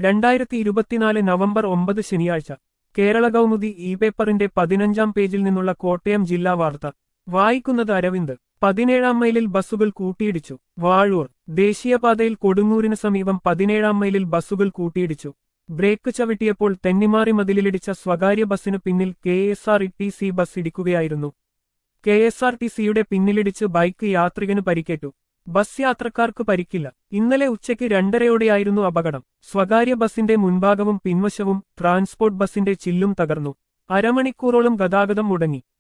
രണ്ടായിരത്തി ഇരുപത്തിനാല് നവംബർ ഒമ്പത് ശനിയാഴ്ച കേരള കൗമുദി ഇ പേപ്പറിന്റെ പതിനഞ്ചാം പേജിൽ നിന്നുള്ള കോട്ടയം ജില്ലാ വാർത്ത വായിക്കുന്നത് അരവിന്ദ് പതിനേഴാം മൈലിൽ ബസ്സുകൾ കൂട്ടിയിടിച്ചു വാഴൂർ ദേശീയപാതയിൽ കൊടുങ്ങൂരിന് സമീപം പതിനേഴാം മൈലിൽ ബസ്സുകൾ കൂട്ടിയിടിച്ചു ബ്രേക്ക് ചവിട്ടിയപ്പോൾ തെന്നിമാറി മതിലിലിടിച്ച സ്വകാര്യ ബസ്സിനു പിന്നിൽ K S R T C bus ഇടിക്കുകയായിരുന്നു കെ എസ് ആർ ടി സിയുടെ പിന്നിലിടിച്ച് ബൈക്ക് യാത്രികന് പരിക്കേറ്റു ബസ് യാത്രക്കാർക്ക് പരിക്കില്ല ഇന്നലെ ഉച്ചയ്ക്ക് രണ്ടരയോടെയായിരുന്നു അപകടം സ്വകാര്യ ബസിന്റെ മുൻഭാഗവും പിൻവശവും ട്രാൻസ്പോർട്ട് ബസിന്റെ ചില്ലും തകർന്നു അരമണിക്കൂറോളം ഗതാഗതം മുടങ്ങി